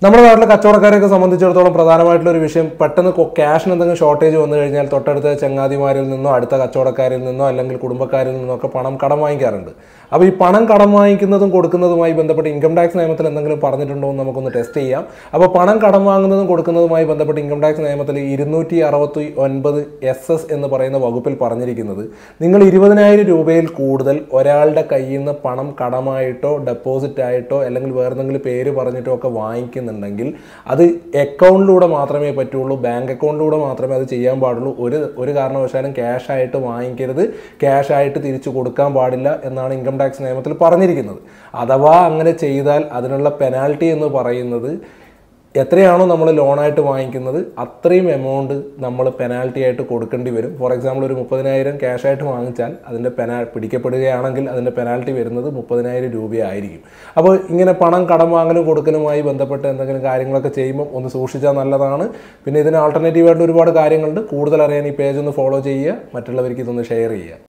നമ്മുടെ നാട്ടിലെ കച്ചവടക്കാരെയൊക്കെ സംബന്ധിച്ചിടത്തോളം പ്രധാനമായിട്ടുള്ള ഒരു വിഷയം പെട്ടെന്ന് ക്യാഷിന് എന്തെങ്കിലും ഷോർട്ടേജ് വന്നു കഴിഞ്ഞാൽ തൊട്ടടുത്ത ചങ്ങാതിമാരിൽ നിന്നോ അടുത്ത കച്ചവടക്കാരിൽ നിന്നോ അല്ലെങ്കിൽ കുടുംബക്കാരിൽ നിന്നോ ഒക്കെ പണം കടം വാങ്ങിക്കാറുണ്ട് അപ്പോൾ ഈ പണം കടം വാങ്ങിക്കുന്നതും കൊടുക്കുന്നതുമായി ബന്ധപ്പെട്ട് ഇൻകം ടാക്സ് നിയമത്തിൽ എന്തെങ്കിലും പറഞ്ഞിട്ടുണ്ടോ എന്ന് നമുക്കൊന്ന് ടെസ്റ്റ് ചെയ്യാം അപ്പോൾ പണം കടം വാങ്ങുന്നതും കൊടുക്കുന്നതുമായി ബന്ധപ്പെട്ട് ഇൻകം ടാക്സ് നിയമത്തിൽ ഇരുന്നൂറ്റി അറുപത്തി ഒൻപത് എസ് എസ് എന്ന് പറയുന്ന വകുപ്പിൽ പറഞ്ഞിരിക്കുന്നത് നിങ്ങൾ ഇരുപതിനായിരം രൂപയിൽ കൂടുതൽ ഒരാളുടെ കയ്യിൽ നിന്ന് പണം കടമായിട്ടോ ഡെപ്പോസിറ്റ് ആയിട്ടോ അല്ലെങ്കിൽ വേറെ എന്തെങ്കിലും പേര് പറഞ്ഞിട്ടോ ഒക്കെ വാങ്ങിക്കുന്നുണ്ടെങ്കിൽ അത് അക്കൗണ്ടിലൂടെ മാത്രമേ പറ്റുള്ളൂ ബാങ്ക് അക്കൗണ്ടിലൂടെ മാത്രമേ അത് ചെയ്യാൻ പാടുള്ളൂ ഒരു ഒരു കാരണവശാലും ക്യാഷ് ആയിട്ട് വാങ്ങിക്കരുത് ക്യാഷ് ആയിട്ട് തിരിച്ചു കൊടുക്കാൻ പാടില്ല എന്നാണ് ഇൻകം ടാക്സ് നിയമത്തിൽ പറഞ്ഞിരിക്കുന്നത് അഥവാ അങ്ങനെ ചെയ്താൽ അതിനുള്ള പെനാൽറ്റി എന്ന് പറയുന്നത് എത്രയാണോ നമ്മൾ ലോണായിട്ട് വാങ്ങിക്കുന്നത് അത്രയും എമൗണ്ട് നമ്മൾ പെനാൽറ്റി ആയിട്ട് കൊടുക്കേണ്ടി വരും ഫോർ എക്സാമ്പിൾ ഒരു മുപ്പതിനായിരം ക്യാഷ് ആയിട്ട് വാങ്ങിച്ചാൽ അതിൻ്റെ പെനാ പിടിക്കപ്പെടുകയാണെങ്കിൽ അതിൻ്റെ പെനാൽറ്റി വരുന്നത് മുപ്പതിനായിരം രൂപയായിരിക്കും അപ്പോൾ ഇങ്ങനെ പണം കടം വാങ്ങലും കൊടുക്കലുമായി ബന്ധപ്പെട്ട് എന്തെങ്കിലും കാര്യങ്ങളൊക്കെ ചെയ്യുമ്പോൾ ഒന്ന് സൂക്ഷിച്ചാൽ നല്ലതാണ് പിന്നെ ഇതിന് ആൾട്ടർനേറ്റീവായിട്ട് ഒരുപാട് കാര്യങ്ങളുണ്ട് കൂടുതൽ അറിയാൻ ഈ പേജ് ഒന്ന് ഫോളോ ചെയ്യുക മറ്റുള്ളവർക്ക് ഇതൊന്ന് ഷെയർ ചെയ്യുക